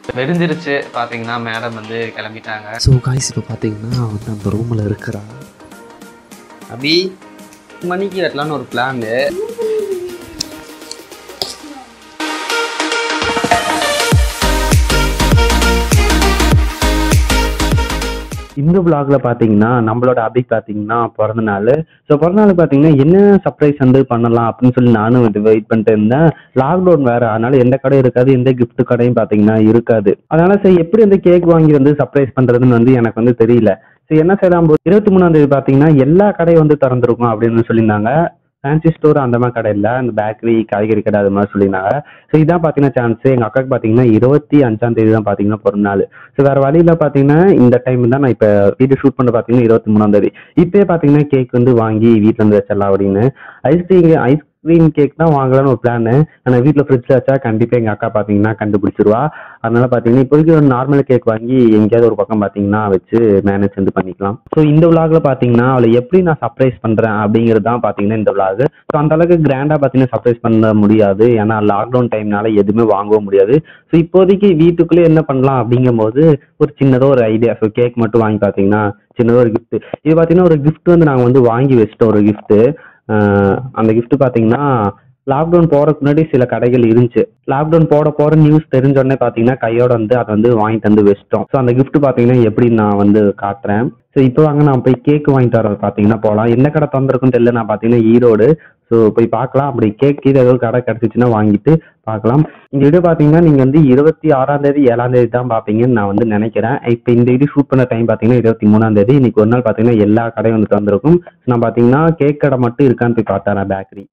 வெறிஞ்சிருச்சு பார்த்தீங்கன்னா மேடம் வந்து கிளம்பிட்டாங்க ஸோ காய்ஸ் இப்போ பார்த்தீங்கன்னா வந்து அந்த ரூமில் இருக்கிறா அபி மணிக்கு வெட்டலான்னு ஒரு பிளான் இந்த vlogல பார்த்தீங்கன்னா நம்மளோட அபி பார்த்தீங்கன்னா பிறந்த நாள் ஸோ பிறந்த நாள் பார்த்தீங்கன்னா என்ன சர்ப்ரைஸ் வந்து பண்ணலாம் அப்படின்னு சொல்லி நானும் வந்து வெயிட் பண்ணிட்டு இருந்தேன் லாக்டவுன் வேற அதனால எந்த கடையும் இருக்காது எந்த gift கடையும் பார்த்தீங்கன்னா இருக்காது அதனால சரி எப்படி வந்து கேக் வாங்கி வந்து சர்ப்ரைஸ் பண்றதுன்னு வந்து எனக்கு வந்து தெரியல சரி என்ன செய்யலாம் இருபத்தி மூணாம் தேதி பார்த்தீங்கன்னா எல்லா கடையும் வந்து திறந்திருக்கும் அப்படின்னு சொல்லியிருந்தாங்க ஃபேன்சி ஸ்டோர் அந்த மாதிரி கடை இல்லை அந்த பேக்கரி காய்கறி கடை அது மாதிரி சொல்லியிருந்தாங்க ஸோ இதான் பார்த்தீங்கன்னா சான்ஸ் எங்கள் அக்காவுக்கு பார்த்தீங்கன்னா இருபத்தி அஞ்சாம் தேதி தான் பார்த்தீங்கன்னா பிறந்த நாள் ஸோ வேற வழியில பாத்தீங்கன்னா இந்த டைம் தான் நான் இப்ப வீடியோ ஷூட் பண்ண பாத்தீங்கன்னா இருபத்தி மூணாம் தேதி இப்பயே பாத்தீங்கன்னா கேக் வந்து வாங்கி வீட்ல இருந்து வச்சிடலாம் அப்படின்னு ஐஸ்கிரீம் ஐஸ்கிரீம் கேக் தான் வாங்கலாம்னு ஒரு பிளான் ஆனா வீட்ல ஃப்ரிட்ஜ்ல வச்சா கண்டிப்பா எங்க அக்கா பாத்தீங்கன்னா கண்டுபிடிச்சிருவா அதனால பாத்தீங்கன்னா இப்போதைக்கு ஒரு நார்மல் கேக் வாங்கி எங்கேயாவது ஒரு பக்கம் பாத்தீங்கன்னா வச்சு மேனேஜ் வந்து பண்ணிக்கலாம் ஸோ இந்த விளாக்ல பாத்தீங்கன்னா அவளை எப்படி நான் சர்ப்ரைஸ் பண்றேன் அப்படிங்கிறது தான் பாத்தீங்கன்னா இந்த விளாக் ஸோ அந்த அளவுக்கு கிராண்டா பாத்தீங்கன்னா சர்ப்ரைஸ் பண்ண முடியாது ஏன்னா லாக்டவுன் டைம்னால எதுவுமே வாங்கவும் முடியாது ஸோ இப்போதைக்கு வீட்டுக்குள்ளே என்ன பண்ணலாம் அப்படிங்கும்போது ஒரு சின்னதாக ஒரு ஐடியா ஸோ கேக் மட்டும் வாங்கி பார்த்தீங்கன்னா சின்னதாக ஒரு gift இது பார்த்தீங்கன்னா ஒரு gift வந்து நாங்கள் வந்து வாங்கி வச்சிட்டோம் ஒரு gift ஆஹ் அந்த gift பார்த்தீங்கன்னா லாக்டவுன் போறதுக்கு முன்னாடி சில கடைகள் இருந்துச்சு லாக்டவுன் போட போற நியூஸ் தெரிஞ்ச உடனே பார்த்தீங்கன்னா கையோட வந்து அதை வந்து வாங்கிட்டு வந்து வச்சிட்டோம் ஸோ அந்த gift பார்த்தீங்கன்னா எப்படி நான் வந்து காட்டுறேன் ஸோ இப்போ வாங்க நான் போய் கேக் வாங்கிட்டு வர பார்த்தீங்கன்னா போகலாம் என்ன கடை திறந்திருக்குன்னு தெரியல நான் பார்த்தீங்கன்னா ஈரோடு ஸோ போய் பார்க்கலாம் அப்படி கேக் இது ஏதோ கடை கிடச்சிச்சுன்னா வாங்கிட்டு பார்க்கலாம் இந்த வீடியோ பார்த்தீங்கன்னா நீங்கள் வந்து இருபத்தி ஆறாம் தேதி ஏழாம் தேதி தான் பார்ப்பீங்கன்னு நான் வந்து நினைக்கிறேன் இப்போ இந்த வீடியோ ஷூட் பண்ண டைம் பார்த்தீங்கன்னா இருபத்தி மூணாம் தேதி இன்னைக்கு ஒரு நாள் பார்த்தீங்கன்னா எல்லா கடையும் வந்து திறந்திருக்கும் நான் பார்த்தீங்கன்னா கேக் கடை மட்டும் இருக்கான்னு போய் பார்த்தேன் பேக்கரி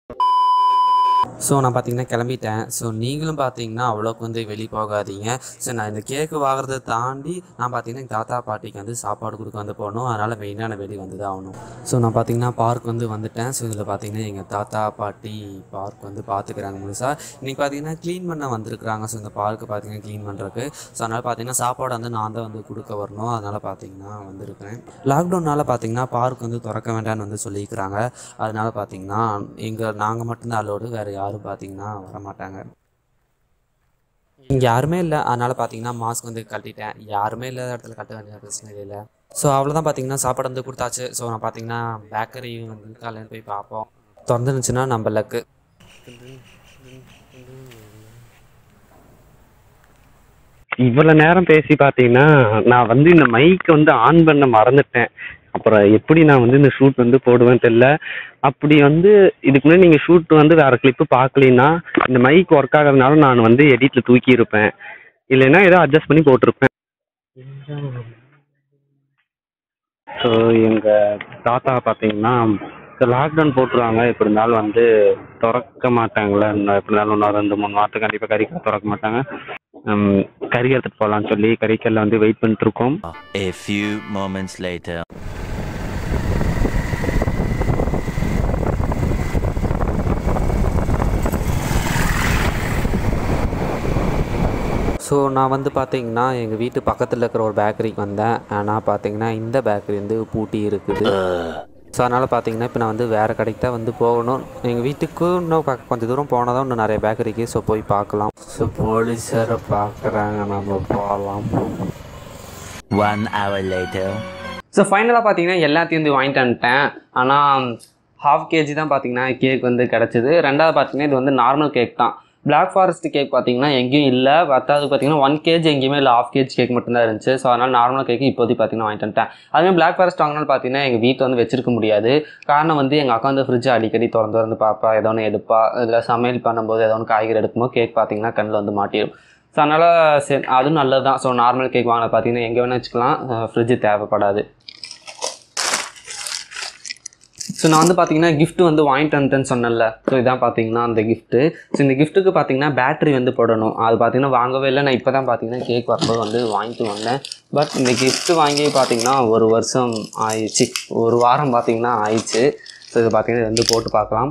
ஸோ நான் பார்த்தீங்கன்னா கிளம்பிட்டேன் ஸோ நீங்களும் பார்த்தீங்கன்னா அவ்வளோக்கு வந்து வெளியே போகாதீங்க ஸோ நான் இந்த கேக்கு வாங்குறதை தாண்டி நான் பார்த்தீங்கன்னா எங்கள் தாத்தா பாட்டிக்கு வந்து சாப்பாடு கொடுக்க வந்து போகணும் அதனால் மெயினாக நான் வெளியே வந்து தான் ஆகணும் ஸோ நான் பார்த்தீங்கன்னா பார்க் வந்து வந்துட்டேன் ஸோ இதில் பார்த்தீங்கன்னா எங்கள் தாத்தா பாட்டி பார்க் வந்து பார்த்துக்கிறாங்க முழுசாக இன்றைக்கி பார்த்தீங்கன்னா க்ளீன் பண்ண வந்திருக்கிறாங்க ஸோ இந்த பார்க்கு பார்த்தீங்கன்னா க்ளீன் பண்ணுறதுக்கு ஸோ அதனால் பார்த்தீங்கன்னா சாப்பாடு வந்து நான் தான் வந்து கொடுக்க வரணும் அதனால் பார்த்தீங்கன்னா வந்திருக்கிறேன் லாக்டவுனால் பார்த்தீங்கன்னா பார்க் வந்து திறக்க வேண்டாம்னு வந்து சொல்லியிருக்கிறாங்க அதனால பார்த்தீங்கன்னா எங்கள் நாங்கள் மட்டும்தான் அலோடு வேறு யாரும் பார்த்தீங்கன்னா வரமாட்டாங்க இங்கே யாருமே இல்லை அதனால் பார்த்தீங்கன்னா மாஸ்க் வந்து கட்டிட்டேன் யாருமே இல்லாத இடத்துல கட்ட வேண்டிய பிரச்சனை இல்லை ஸோ அவ்வளோதான் பார்த்தீங்கன்னா சாப்பாடு வந்து கொடுத்தாச்சு ஸோ நான் பார்த்தீங்கன்னா பேக்கரி வந்து காலையில் போய் பார்ப்போம் திறந்துருந்துச்சுன்னா நம்ம லக்கு இவ்வளவு நேரம் பேசி பார்த்தீங்கன்னா நான் வந்து இந்த மைக்கை வந்து ஆன் பண்ண மறந்துட்டேன் அப்புறம் எப்படி நான் வந்து இந்த ஷூட் வந்து போடுவேன்னு தெரியல அப்படி வந்து இதுக்கு முன்னாடி நீங்கள் ஷூட் வந்து வேற கிளிப்பு பார்க்கலைன்னா இந்த மைக் ஒர்க் ஆகிறதுனால நான் வந்து எடிட்டில் தூக்கி இருப்பேன் இல்லைன்னா ஏதோ அட்ஜஸ்ட் பண்ணி போட்டிருப்பேன் ஸோ எங்கள் தாத்தா பார்த்தீங்கன்னா லாக்டவுன் போட்டுருவாங்க எப்படி இருந்தாலும் வந்து திறக்க மாட்டாங்களே இன்னும் எப்படி இருந்தாலும் இன்னும் ரெண்டு மூணு வாரத்துக்கு கண்டிப்பாக கறிக்கடை திறக்க மாட்டாங்க ஹம், கறி எடுத்துட்டு போகலான்னு சொல்லி கறிக்கல்ல வந்து வெயிட் பண்ணிட்டு இருக்கோம் A few moments later. So நான் வந்து பார்த்தீங்கன்னா எங்கள் வீட்டு பக்கத்தில் இருக்கிற ஒரு பேக்கரிக்கு வந்தேன் ஆனால் பார்த்தீங்கன்னா இந்த பேக்கரி வந்து பூட்டி இருக்குது ஸோ அதனால் பார்த்தீங்கன்னா இப்போ நான் வந்து வேறு கடைக்கு தான் வந்து போகணும் எங்கள் வீட்டுக்கு இன்னும் பக்க- கொஞ்சம் தூரம் போனால் தான் இன்னும் நிறைய பேக்கரிக்கு ஸோ போய் பார்க்கலாம் ஸோ போலீஸரை பார்க்குறாங்க நம்ம போகலாம் One hour later. ஸோ ஃபைனலாக பார்த்தீங்கன்னா எல்லாத்தையும் வந்து வாங்கிட்டு வந்துட்டேன் ஆனால் ஹாஃப் கேஜி தான் பார்த்தீங்கன்னா கேக் வந்து கிடச்சிது ரெண்டாவது பார்த்தீங்கன்னா இது வந்து நார்மல் கேக் தான் Black ஃபாரஸ்ட் கேக் பார்த்தீங்கன்னா எங்கேயும் இல்லை பத்தாவது பார்த்தீங்கன்னா ஒன் கேஜி எங்கேயுமே இல்லை ஹாஃப் கேஜி கேக் மட்டும்தான் இருந்துச்சு ஸோ அதனால் நார்மல் கேக் இப்போதைக்கு பார்த்தீங்கன்னா வாங்கிட்டு வந்துட்டேன் அதுமாதிரி Black ஃபாரஸ்ட் வாங்கினாலும் பார்த்தீங்கன்னா எங்கள் வீட்டில் வந்து வச்சிருக்க முடியாது காரணம் வந்து எங்கள் அக்கா வந்து ஃப்ரிட்ஜ் அடிக்கடி திறந்து திறந்து பார்ப்பா ஏதோ ஒன்று எடுப்பா இல்லை சமையல் பண்ணும்போது ஏதோ ஒன்று காய்கறி எடுக்கும்போது கேக் பார்த்தீங்கன்னா கண்ணில் வந்து மாட்டிடும் ஸோ அதனால் சரி அதுவும் நல்லது தான் ஸோ நார்மல் கேக் வாங்கின பார்த்தீங்கன்னா எங்கே வேணால் வச்சுக்கலாம் ஃப்ரிட்ஜு தேவைப்படாது ஸோ நான் வந்து பார்த்தீங்கன்னா gift வந்து வாங்கிட்டு வந்துட்டேன்னு சொன்னேன்ல ஸோ இதான் பார்த்தீங்கன்னா அந்த gift ஸோ இந்த கிஃப்ட்டுக்கு பார்த்தீங்கன்னா பேட்டரி வந்து போடணும் அது பார்த்தீங்கன்னா வாங்கவே இல்லை நான் இப்போ தான் பார்த்தீங்கன்னா கேக் வரும்போது வந்து வாங்கிட்டு வந்தேன் பட் இந்த gift வாங்கி பார்த்தீங்கன்னா ஒரு வருஷம் ஆயிடுச்சு ஒரு வாரம் பார்த்தீங்கன்னா ஆயிடுச்சு ஸோ இது பார்த்தீங்கன்னா இது வந்து போட்டு பார்க்கலாம்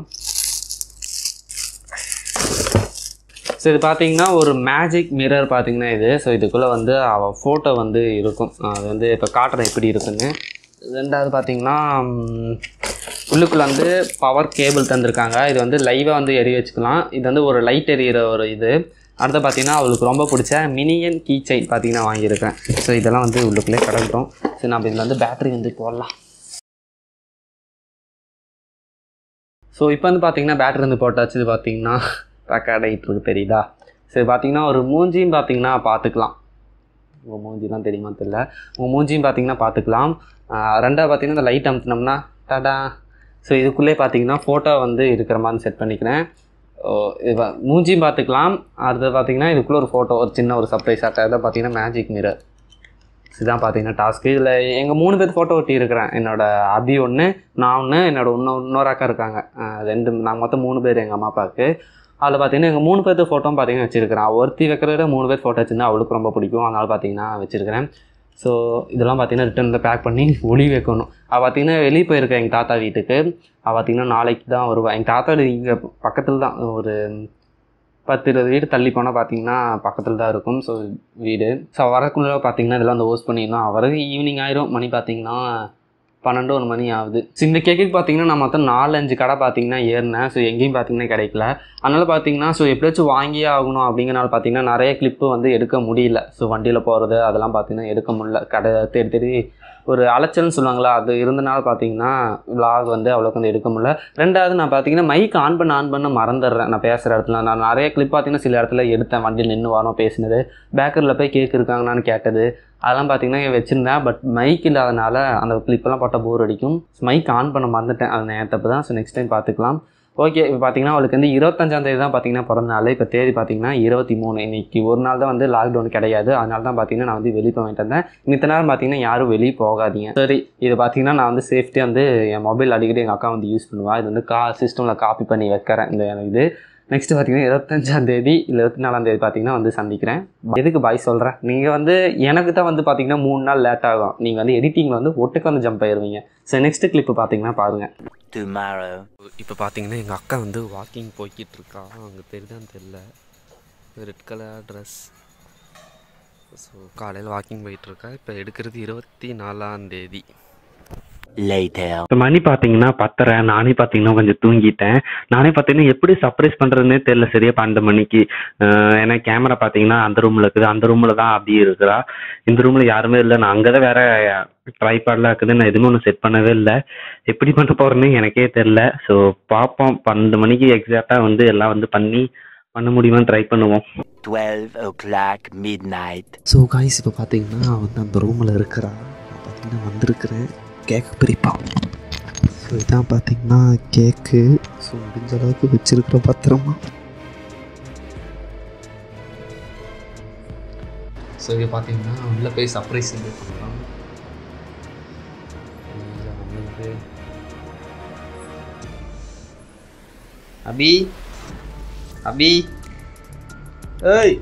ஸோ இது பார்த்தீங்கன்னா ஒரு மேஜிக் மிரர் பார்த்தீங்கன்னா இது ஸோ இதுக்குள்ளே வந்து அவள் ஃபோட்டோ வந்து இருக்கும் அது வந்து இப்போ காட்டுறேன் எப்படி இருக்குன்னு ரெண்டாவது பார்த்தீங்கன்னா ம், உள்ளுக்குள்ள வந்து பவர் கேபிள் தந்திருக்காங்க இது வந்து லைவாக வந்து எரிய வச்சுக்கலாம் இது வந்து ஒரு லைட் எரியிற ஒரு இது அடுத்து பார்த்தீங்கன்னா அவளுக்கு ரொம்ப பிடிச்ச மினியன் கீ செயின் பார்த்தீங்கன்னா வாங்கியிருக்கேன் ஸோ இதெல்லாம் வந்து உள்ளுக்குள்ளே கிடக்கட்டும் ஸோ நம்ம இதில் வந்து பேட்டரி வந்து போடலாம் ஸோ இப்போ வந்து பார்த்தீங்கன்னா பேட்டரி வந்து போட்டாச்சு இது பார்த்தீங்கன்னா ரெக்கார்ட் ஆகிட்டு இருக்கு தெரியுதா சரி பார்த்தீங்கன்னா ஒரு மூஞ்சியும் பார்த்தீங்கன்னா பார்த்துக்கலாம் உங்கள் மூஞ்சிலாம் தெரியுமா தெரியல உங்கள் மூஞ்சியும் பார்த்தீங்கன்னா பார்த்துக்கலாம் ஆஹ் ரெண்டாவது பார்த்தீங்கன்னா இந்த லைட் அமுத்தினோம்னா டடா ஸோ இதுக்குள்ளே பார்த்தீங்கன்னா ஃபோட்டோ வந்து இருக்கிற மாதிரி செட் பண்ணிக்கிறேன் ஓ, இது வ- மூஞ்சியும் பார்த்துக்கலாம் அடுத்தது பார்த்தீங்கன்னா இதுக்குள்ளே ஒரு ஃபோட்டோ ஒரு சின்ன ஒரு சர்ப்ரைஸ் ஆட்டை தான் பார்த்தீங்கன்னா மேஜிக் மிரர் இதுதான் பார்த்தீங்கன்னா டாஸ்க்கு இதில் எங்கள் மூணு பேர் ஃபோட்டோ ஒட்டி இருக்கிறேன் என்னோட அபி ஒன்று நான் ஒன்று என்னோட இன்னொரு இன்னொரு அக்கா இருக்காங்க ஆஹ் ரெண்டு நாங்கள் மொத்தம் மூணு பேர் எங்கள் அம்மா அப்பாவுக்கு அதில் பார்த்தீங்கன்னா எங்கள் மூணு பேர்த்து ஃபோட்டோ பார்த்தீங்கன்னா வச்சிருக்கிறேன் ஒருத்தி வைக்கிறத விட மூணு பேர் ஃபோட்டோ வச்சிருந்தா அவளுக்கு ரொம்ப பிடிக்கும் அதனால் பார்த்தீங்கன்னா வச்சிருக்கிறேன் ஸோ இதெல்லாம் பார்த்தீங்கன்னா ரிட்டர்னில் பேக் பண்ணி ஒளி வைக்கணும் அவள் பார்த்தீங்கன்னா வெளியே போயிருக்கேன் எங்கள் தாத்தா வீட்டுக்கு அவள் பார்த்தீங்கன்னா நாளைக்கு தான் வருவாள் எங்கள் தாத்தா வீடு இங்கே பக்கத்தில் தான் ஒரு பத்து இருபது வீடு தள்ளி போனால் பார்த்தீங்கன்னா பக்கத்தில் தான் இருக்கும் ஸோ வீடு ஸோ வரக்குள்ளே பார்த்தீங்கன்னா இதெல்லாம் வந்து ஹோஸ்ட் பண்ணிடணும் அவருக்கு ஈவினிங் ஆயிரும் மணி பார்த்தீங்கன்னா பன்னெண்டு ஒரு மணி ஆகுது ஸோ இந்த கேக்குக்கு பார்த்தீங்கன்னா நான் மொத்தம் நாலு அஞ்சு கடை பார்த்தீங்கன்னா ஏறினேன் ஸோ எங்கேயும் பார்த்தீங்கன்னா கிடைக்கல அதனால் பார்த்தீங்கன்னா ஸோ எப்படியாச்சும் வாங்கியே ஆகணும் அப்படிங்கிறனால பார்த்தீங்கன்னா நிறைய கிளிப்பு வந்து எடுக்க முடியல ஸோ வண்டியில் போகிறது அதெல்லாம் பார்த்தீங்கன்னா எடுக்க முடியல கடை தேடி தேடி ஒரு அலைச்சல்னு சொல்லுவாங்களா அது இருந்தனால பார்த்தீங்கன்னா vlog வந்து அவ்வளோக்கு வந்து எடுக்க முடியல ரெண்டாவது நான் பார்த்தீங்கன்னா மைக் ஆன் பண்ண ஆன் பண்ண மறந்துடுறேன் நான் பேசுகிற இடத்துல நான் நிறைய கிளிப் பார்த்தீங்கன்னா சில இடத்துல எடுத்தேன் வண்டியில் நின்று வரோம் பேசினது பேக்கரியில் போய் கேக் இருக்காங்களான்னு கேட்டது அதெல்லாம் பார்த்தீங்கன்னா வச்சுருந்தேன் பட் மைக் இல்லாதனால அந்த கிளிப்பெல்லாம் போட்டால் போர் அடிக்கும் மைக் ஆன் பண்ண மறந்துட்டேன் அது நேரம் தப்பு தான் ஸோ நெக்ஸ்ட் டைம் பார்த்துக்கலாம் ஓகே இப்போ பார்த்தீங்கன்னா அவளுக்கு வந்து இருபத்தஞ்சாம் தேதி தான் பார்த்தீங்கன்னா பிறந்த நாள் இப்போ தேதி பார்த்தீங்கன்னா இருபத்தி மூணு இன்னைக்கு ஒரு நாள் தான் வந்து லாக்டவுன் கிடையாது அதனால தான் பார்த்தீங்கன்னா நான் வந்து வெளியே போய் வாங்கிட்டு வந்தேன் மித்த நேரம் பார்த்தீங்கன்னா யாரும் வெளியே போகாதீங்க சரி இது பார்த்தீங்கன்னா நான் வந்து சேஃப்டியாக வந்து என் மொபைல் அடிக்கடி எங்கள் அக்கா வந்து யூஸ் பண்ணுவா இது வந்து கா சிஸ்டமில் காப்பி பண்ணி வைக்கிறேன் இந்த இது நெக்ஸ்ட் பார்த்தீங்கன்னா இருபத்தஞ்சாம் தேதி இல்லை இருபத்தி நாலாம் தேதி பார்த்தீங்கன்னா வந்து சந்திக்கிறேன் எதுக்கு பாய் சொல்கிறேன் நீங்கள் வந்து எனக்கு தான் வந்து பார்த்தீங்கன்னா மூணு நாள் லேட் ஆகும் நீங்கள் வந்து எடிட்டிங்கில் வந்து ஒட்டுக்கு வந்து ஜம்ப் ஆயிருவீங்க ஸோ நெக்ஸ்ட் கிளிப்பு பார்த்தீங்கன்னா பாருங்கள் Tomorrow. இப்போ பார்த்தீங்கன்னா எங்கள் அக்கா வந்து வாக்கிங் போய்கிட்டு இருக்கா அங்கே தெரியுதான்னு தெரில ரெட் கலர் ட்ரெஸ் ஸோ காலையில் வாக்கிங் போயிட்டுருக்கா இப்போ எடுக்கிறது இருபத்தி நாலாம் தேதி Later. இப்போ மணி பார்த்தீங்கன்னா பத்தரை நானே பார்த்தீங்கன்னா கொஞ்சம் தூங்கிட்டேன் நானே பார்த்தீங்கன்னா எப்படி சர்ப்ரைஸ் பண்ணுறதுனே தெரியல சரியா பன்னெண்டு மணிக்கு அஹ் ஏன்னா கேமரா பார்த்தீங்கன்னா அந்த ரூமில் இருக்குது அந்த ரூமில் தான் அப்படி இருக்கிறா இந்த ரூமில் யாருமே இல்லை நான் அங்கே தான் வேற ட்ரைபாட்லாம் இருக்குது நான் எதுவுமே ஒன்று செட் பண்ணவே இல்லை எப்படி பண்ண போகிறேன்னு எனக்கே தெரில ஸோ பார்ப்போம் பன்னெண்டு மணிக்கு எக்ஸாக்டாக வந்து எல்லாம் வந்து பண்ணி பண்ண முடியுமான்னு ட்ரை பண்ணுவோம் 12 o'clock midnight. ஸோ காய்ஸ் இப்போ பார்த்தீங்கன்னா வந்து அந்த ரூமில் இருக்கிறா நான் பார்த்தீங்கன்னா வந்திருக்கிறேன் கேக்கு பிரிப்பா ஸோ இதான் பார்த்தீங்கன்னா கேக்கு ஸோ முடிஞ்ச அளவுக்கு வச்சிருக்கிற பத்திரமா ஸோ இங்கே பார்த்தீங்கன்னா உள்ளே போய் சர்ப்ரைஸ் இது பண்ணலாம் வந்து அபி அபி ஏய்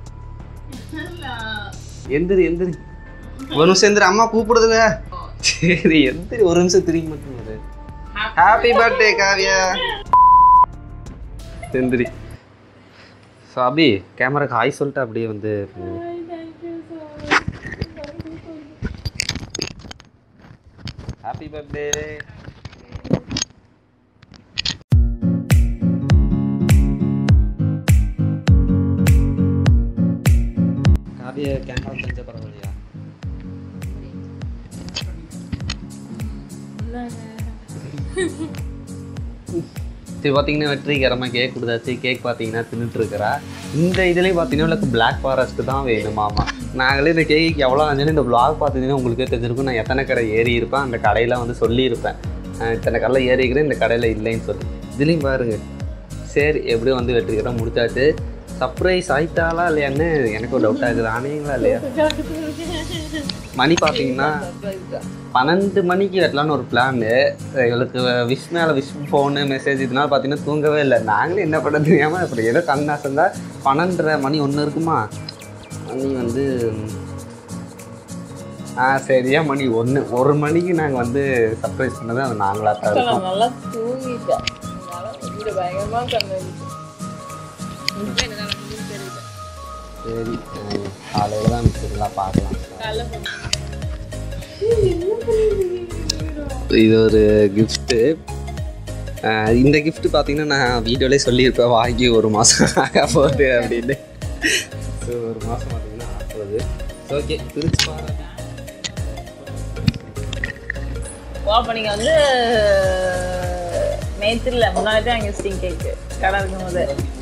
எந்திரி எந்திரி ஒரு நிமிஷம் எந்திரி அம்மா கூப்பிடுதுல சரி எந்திரி ஒரு நிமிஷம் திரும்பி மட்டும் வரு ஹாப்பி பர்த்டே காவியா எந்திரி ஸோ அபி கேமராக்கு ஹாய் சொல்லிட்டு அப்படியே வந்து ஹாப்பி பர்த்டே காவிய கேமரா தெரிஞ்ச பரவாயில்லையா சரி பார்த்தீங்கன்னா வெற்றிகரமாக கேக் கொடுத்தாச்சு கேக் பார்த்தீங்கன்னா தின்னுட்டு இருக்கிறா இந்த இதுலேயும் பார்த்தீங்கன்னா உங்களுக்கு பிளாக் ஃபாரஸ்ட் தான் வேணுமாமா நாங்களே இந்த கேக்கு எவ்வளோ ஆச்சுன்னு இந்த vlog பார்த்தீங்கன்னா உங்களுக்கே தெரிஞ்சிருக்கும் நான் எத்தனை கடை ஏறி இருப்பேன் அந்த கடையில் வந்து சொல்லியிருப்பேன் அஹ் இத்தனை கடையில் ஏறி இருக்கிறேன் இந்த கடையில் இல்லைன்னு சொல்லி இதுலேயும் பாருங்க சரி எப்படியும் வந்து வெற்றிகரம் முடிச்சாச்சு சர்ப்ரைஸ் ஆயிட்டாளா இல்லையான்னு எனக்கு ஒரு டவுட்டாக இருக்குது ஆனீங்களா இல்லையா மணி பார்த்தீங்கன்னா பன்னெண்டு மணிக்கு வெட்டலான்னு ஒரு பிளானு எங்களுக்கு விஷ் மேலே விஷ் ஃபோனு மெசேஜ் இதனால பார்த்தீங்கன்னா தூங்கவே இல்லை நாங்களே என்ன பண்ண தெரியாமல் அப்புறம் ஏதோ கண்ணாசம் தான் பன்னெண்டரை மணி ஒன்று இருக்குமா மணி வந்து ஆ சரியா மணி ஒன்று ஒரு மணிக்கு நாங்கள் வந்து சர்ப்ரைஸ் பண்ணது அது நாங்களாக தான் இருக்கோம் நான் நல்லா தூங்கிட்டேன் அதனால வீடு பயங்கரமா கண்ணடிச்சு என்ன நடக்குதுன்னு தெரியல சரி காலையில் தான் மிச்சர்லாம் பார்க்கலாம் காலைல போனேன். இது ஒரு கிஃப்ட்டு இந்த gift பார்த்தீங்கன்னா நான் வீடியோலேயே சொல்லியிருப்பேன் வாங்கி ஒரு மாதம் ஆக போகுது அப்படின்னு ஸோ ஒரு மாதம் பார்த்தீங்கன்னா ஆகுது ஸோ ஓகே திருச்சி பாருங்க ஓ அப்போ நீங்கள் வந்து நேற்று இல்லை முன்னாடி தான் அங்கே ஸ்டிங் கேக்கு கடை இருக்கும் போது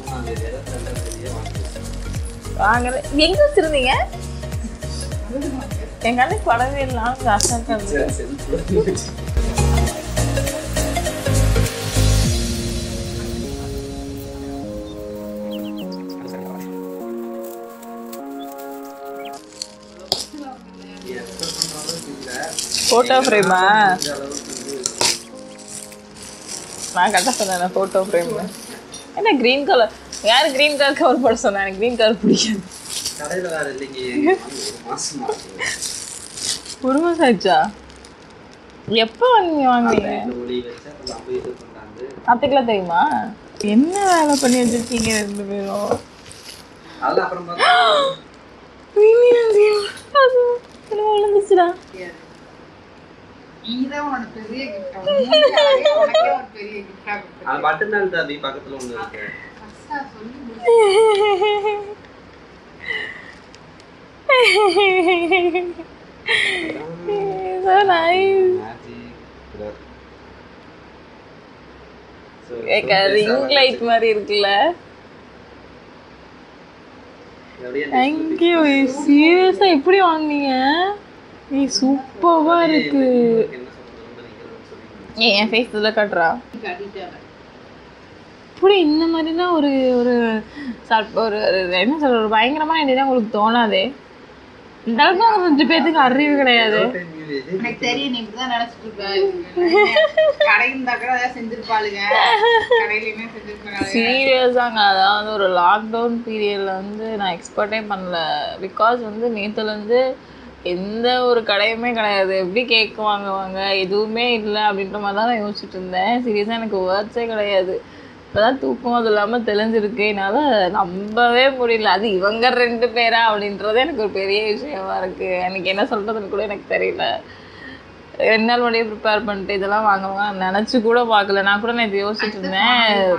வாங்குறது எங்கே வச்சுருந்தீங்க என் கண்ணுக்கு படவே இல்லாமல் காசாக இருக்காது ஃபோட்டோ ஃப்ரேமா நான் கரெக்டாக சொன்னேன் ஃபோட்டோ ஃப்ரேம் என்ன க்ரீன் கலர் யார் க்ரீன் கலர் கவர் போட சொன்னா எனக்கு க்ரீன் கலர் பிடிக்காது கடையில் வேறு இல்லைங்க ஒரு மாதம் ஒரு மாதம் ஆச்சா எப்போ நீங்கள் வாங்குனீங்க ஒளி வச்சு அப்புறம் நம்ம இது பண்ணுறாங்க அத்தைக்கெல்லாம் தெரியுமா என்ன வேலை பண்ணி வச்சிருக்கீங்க ரெண்டு பேரும் அதெல்லாம் அப்புறம் பார்த்தா விழுந்துச்சுடா அது பட்டன் தான் அப்படி பக்கத்தில் ஒன்று இருக்கு So nice. ஏக்கா ரிங் லைட் மாதிரி இருக்குல்ல தேங்க்யூ சீரியஸா எப்படி வாங்குனீங்க நீ சூப்பரா இருக்கு ஏன் என் ஃபேஸ் இதில் காட்டுறா இப்படி இந்த மாதிரிலாம் ஒரு ஒரு சப்- ஒரு ஒரு என்ன சொல்ற ஒரு பயங்கரமான ஐடியா உங்களுக்கு தோணாதே இந்த அளவுக்கு அவங்க கொஞ்சம் பேத்துக்கு அறிவு கிடையாது எனக்கு தெரியும் நீ இப்படிதான் நினைச்சிட்டு இருப்ப கடை இருந்தா கூட அதான் செஞ்சிருப்பாளுங்க கடையிலயுமே செஞ்சிருப்பாங்க சீரியஸாங்க அதாவது ஒரு லாக்டவுன் பீரியடில் வந்து நான் எக்ஸ்பெக்டே பண்ணல பிகாஸ் வந்து நேற்றுலேருந்து எந்த ஒரு கடையுமே கிடையாது எப்படி கேக் வாங்குவாங்க எதுவுமே இல்லை அப்படின்ற மாதிரி தான் நான் யோசிச்சுட்டு இருந்தேன் சீரியஸாக எனக்கு வேர்ட்ஸே கிடையாது இப்போதான் தூக்கம் அது இல்லாமல் தெளிஞ்சிருக்கு என்னால் நம்பவே முடியல அது இவங்க ரெண்டு பேரா அப்படின்றது எனக்கு ஒரு பெரிய விஷயமா இருக்குது எனக்கு என்ன சொல்கிறதுன்னு கூட எனக்கு தெரியல ரெண்டு நாள் முன்னாடியே ப்ரிப்பேர் பண்ணிட்டு இதெல்லாம் வாங்குவாங்க நான் நினச்சி கூட பார்க்கல நான் கூட நேற்று யோசிச்சுட்டு இருந்தேன்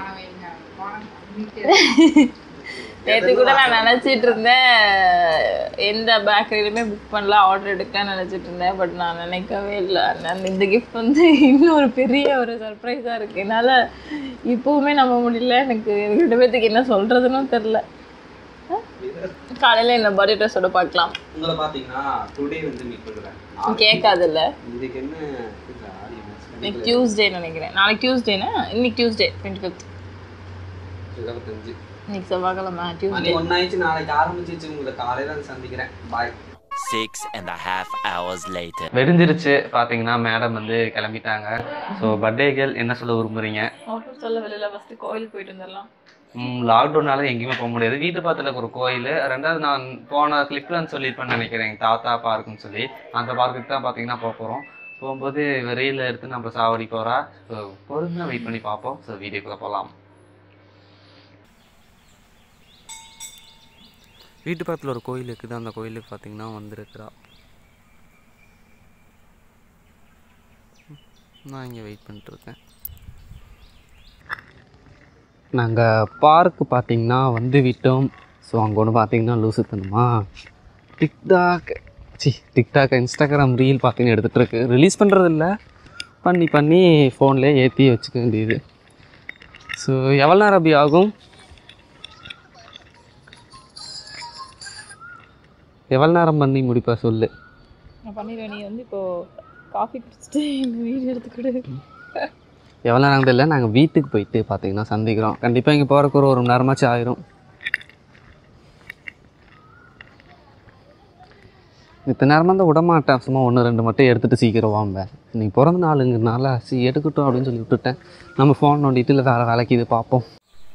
நேற்று கூட நான் நினச்சிட்டு இருந்தேன் எந்த பேக்கரியிலுமே புக் பண்ணலாம் ஆர்டர் எடுக்கலாம்னு நினச்சிட்டு இருந்தேன் பட் நான் நினைக்கவே இல்லை நான் இந்த கிஃப்ட் வந்து இன்னும் ஒரு பெரிய ஒரு சர்ப்ரைஸாக இருக்குது என்னால் இப்போவுமே நம்ப முடியல எனக்கு எனக்கு ரெண்டு பேர்த்துக்கு என்ன சொல்கிறதுன்னு தெரில காலையில் என்ன பர்த்டே ட்ரெஸ்ஸோட பார்க்கலாம் உங்களை பார்த்தீங்கன்னா டுடே வந்து மீட் பண்ணுறேன் கேட்காதுல்ல இதுக்கு என்ன இது ஆடி இன்னைக்கு டியூஸ்டே நினைக்கிறேன் நாளைக்கு டியூஸ்டேனா இன்னைக்கு டியூஸ்டே டுவெண்ட்டி ஃபிஃப்த் இருபத்தஞ்சு இன்னைக்கு செவ்வாய்க்கிழமை மணி டியூஸ்டே ஒன்னாயிடுச்சு நாளைக்கு ஆரம்பிச்சிச்சு உங்களை காலையில வந்து சந்திக்கிறேன் பாய் Six and a half hours later. வெடிஞ்சிருச்சு பார்த்தீங்கன்னா மேடம் வந்து கிளம்பிட்டாங்க ஸோ பர்த்டே கேர்ள் என்ன சொல்ல விரும்புறீங்க ஆட்டோ சொல்ல வெளியில் ஃபஸ்ட்டு கோயிலுக்கு போயிட்டு வந்துடலாம் லாக்டவுனால எங்கேயுமே போக முடியாது வீட்டு பக்கத்தில் ஒரு கோயில் ரெண்டாவது நான் போன கிளிப்லன்னு சொல்லியிருப்பேன்னு நினைக்கிறேன் எங்கள் தாத்தா பார்க்குன்னு சொல்லி அந்த பார்க்குக்கு தான் பார்த்தீங்கன்னா போக போகிறோம் போகும்போது ரீல் எடுத்து நம்ம சாவடி போகிறா ஸோ பொறுமையாக வெயிட் பண்ணி பார்ப்போம் ஸோ வீடியோக்குள்ளே போகலாம் வீட்டு பக்கத்தில் ஒரு கோயில் இருக்குது அந்த கோயிலுக்கு பார்த்தீங்கன்னா வந்திருக்கிறா நான் இங்கே வெயிட் பண்ணிட்டுருக்கேன் நாங்கள் பார்க்கு பார்த்தீங்கன்னா வந்து விட்டோம் ஸோ அங்கே ஒன்று பார்த்தீங்கன்னா லூசுத்தனமா டிக்டாக் சி டிக்டாக் இன்ஸ்டாகிராம் ரீல் பார்த்தீங்கன்னா எடுத்துகிட்டு இருக்கு ரிலீஸ் பண்ணுறது இல்லை பண்ணி பண்ணி ஃபோன்லேயே ஏற்றி வச்சுக்க வேண்டியது ஸோ எவ்வளோ நேரம் அப்படி ஆகும் எவ்வளோ நேரம் பண்ணி முடிப்பா சொல்லு நான் பண்ணிடுவேன் நீ வந்து இப்போ காஃபி குடிச்சிட்டு எங்கள் வீடு எடுத்துக்கிடு எவ்வளோ நேரம் இல்லை நாங்கள் வீட்டுக்கு போயிட்டு பார்த்தீங்கன்னா சந்திக்கிறோம் கண்டிப்பாக இங்கே போகிறக்கு ஒரு ஒரு மணி நேரமாச்சும் ஆயிரும் இத்தனை நேரமாக தான் விட மாட்டேன் சும்மா ஒன்று ரெண்டு மட்டும் எடுத்துகிட்டு சீக்கிரம் வாம்ப நீ பிறந்த நாளுங்கிறனால சரி எடுக்கட்டும் அப்படின்னு சொல்லி விட்டுட்டேன் நம்ம ஃபோன் நோண்டிட்டு இல்லை வேறு வேலைக்கு இது பார்ப்போம்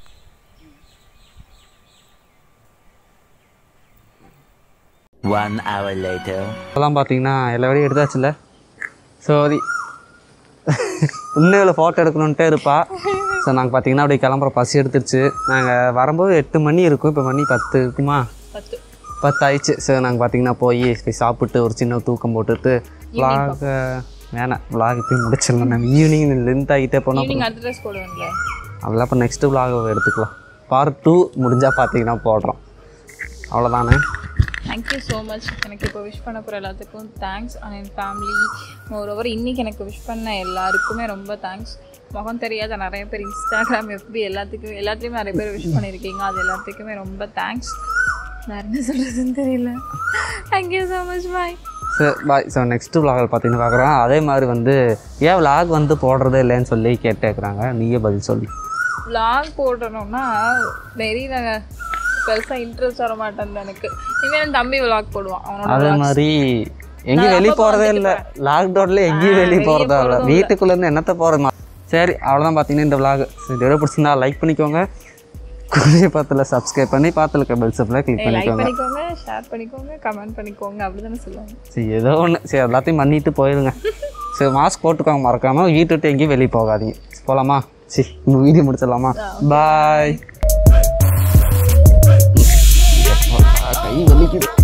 One hour later. இப்போலாம் பார்த்தீங்கன்னா எல்லா வேலையும் எடுத்தாச்சுல்ல சரி இன்னும் இவ்வளோ ஃபோட்டோ எடுக்கணுன்ட்டே இருப்பா ஸோ நாங்கள் பார்த்தீங்கன்னா அப்படியே கிளம்புற பசி எடுத்துருச்சு நாங்கள் வரும்போது எட்டு மணி இருக்கும் இப்போ மணி பத்து இருக்குமா பத்து பத்து ஆயிடுச்சு ஸோ நாங்கள் பார்த்தீங்கன்னா போய் போய் சாப்பிட்டு ஒரு சின்ன தூக்கம் போட்டுட்டு vlog வேணாம் vlog போய் முடிச்சிடலாம் நம்ம ஈவினிங் லென்த் ஆகிட்டே போனோம் ஈவினிங் அடுத்த ட்ரெஸ் போடுவேன்ல அதெல்லாம் இப்போ நெக்ஸ்ட்டு vlog எடுத்துக்கலாம் பார்ட் டூ முடிஞ்சால் பார்த்தீங்கன்னா போடுறோம் அவ்வளோதானே தேங்க்யூ ஸோ மச் எனக்கு இப்போ விஷ் பண்ண போகிற எல்லாத்துக்கும் தேங்க்ஸ் அண்ட் என் ஃபேமிலி ஓவர் இன்னைக்கு எனக்கு விஷ் பண்ண எல்லாருக்குமே ரொம்ப தேங்க்ஸ் முகம் தெரியாத நிறைய பேர் இன்ஸ்டாகிராம் எப்படி எல்லாத்துக்கும் எல்லாத்துலேயுமே நிறைய பேர் விஷ் பண்ணியிருக்கீங்க அது எல்லாத்துக்குமே ரொம்ப தேங்க்ஸ் வேறு என்ன சொல்கிறதுன்னு தெரியல தேங்க்யூ ஸோ மச் பாய் சரி பாய் ஸோ நெக்ஸ்ட் விலாகில் பார்த்தீங்கன்னா பார்க்குறேன் அதே மாதிரி வந்து ஏன் விலாக் வந்து போடுறதே இல்லைன்னு சொல்லி கேட்டேக்கிறாங்க நீயே பதில் சொல்லு vlog போடணும்னா தெரியல பெருசாக இன்ட்ரெஸ்ட் வர மாட்டேன் எனக்கு இனிமேல் என் தம்பி vlog போடுவான் அவனோட அதே vlogs. மாதிரி எங்கேயும் வெளியே அப்பப்போ போகிறதே வந்துட்டு இல்லை லாக்டவுனில் எங்கேயும் ஆ, வெளியே வெளிய போகிறதா இல்லை போறதும் இல்ல. வீட்டுக்குள்ளேருந்து என்னத்தை போகிறது சரி அவ்வளோதான் பார்த்தீங்கன்னா இந்த விலாக் இதோட பிடிச்சிருந்தா லைக் பண்ணிக்கோங்க குறைய பார்த்துல சப்ஸ்கிரைப் பண்ணி பார்த்துல இருக்க பெல் சப்பில் கிளிக் லைக் பண்ணிக்கோங்க பண்ணிக்கோங்க ஷேர் பண்ணிக்கோங்க கமெண்ட் பண்ணிக்கோங்க அப்படி தானே சொல்லுவாங்க சரி ஏதோ ஒன்று சரி எல்லாத்தையும் பண்ணிட்டு போயிருங்க சரி மாஸ்க் போட்டுக்கோங்க மறக்காமல் வீட்டு விட்டு எங்கேயும் வெளியே போகாதீங்க போகலாமா சரி இந்த வீடியோ முடிச்சிடலாமா பாய் கை வலிக்குது